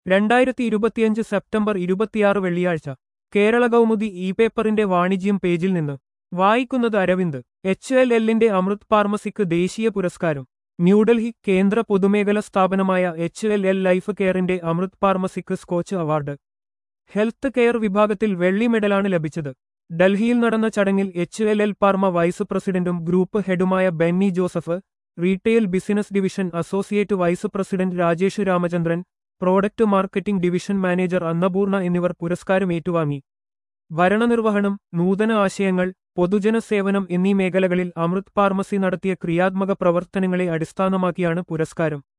രണ്ടായിരത്തി ഇരുപത്തിയഞ്ച് സെപ്റ്റംബർ ഇരുപത്തിയാറ് വെള്ളിയാഴ്ച കേരള കൗമുദി ഇ പേപ്പറിന്റെ വാണിജ്യം പേജിൽ നിന്ന് വായിക്കുന്നത് അരവിന്ദ് എച്ച് എൽ എല്ലിന്റെ അമൃത് ഫാർമസിക്ക് ദേശീയ പുരസ്കാരം ന്യൂഡൽഹി കേന്ദ്ര പൊതുമേഖല സ്ഥാപനമായ എച്ച് എൽ എൽ ലൈഫ് കെയറിന്റെ അമൃത് ഫാർമസിക്ക് സ്കോച്ച് അവാർഡ് ഹെൽത്ത് കെയർ വിഭാഗത്തിൽ വെള്ളി മെഡലാണ് ലഭിച്ചത് ഡൽഹിയിൽ നടന്ന ചടങ്ങിൽ H L L pharma vice പ്രസിഡന്റും ഗ്രൂപ്പ് ഹെഡുമായ Benny Joseph retail business division associate vice president Rajesh Ramachandran product marketing division manager Annapurna എന്നിവർ പുരസ്കാരം ഏറ്റുവാങ്ങി ഭരണനിർവഹണം നൂതന ആശയങ്ങൾ പൊതുജന സേവനം എന്നീ മേഖലകളിൽ അമൃത് ഫാർമസി നടത്തിയ ക്രിയാത്മക പ്രവർത്തനങ്ങളെ അടിസ്ഥാനമാക്കിയാണ് പുരസ്കാരം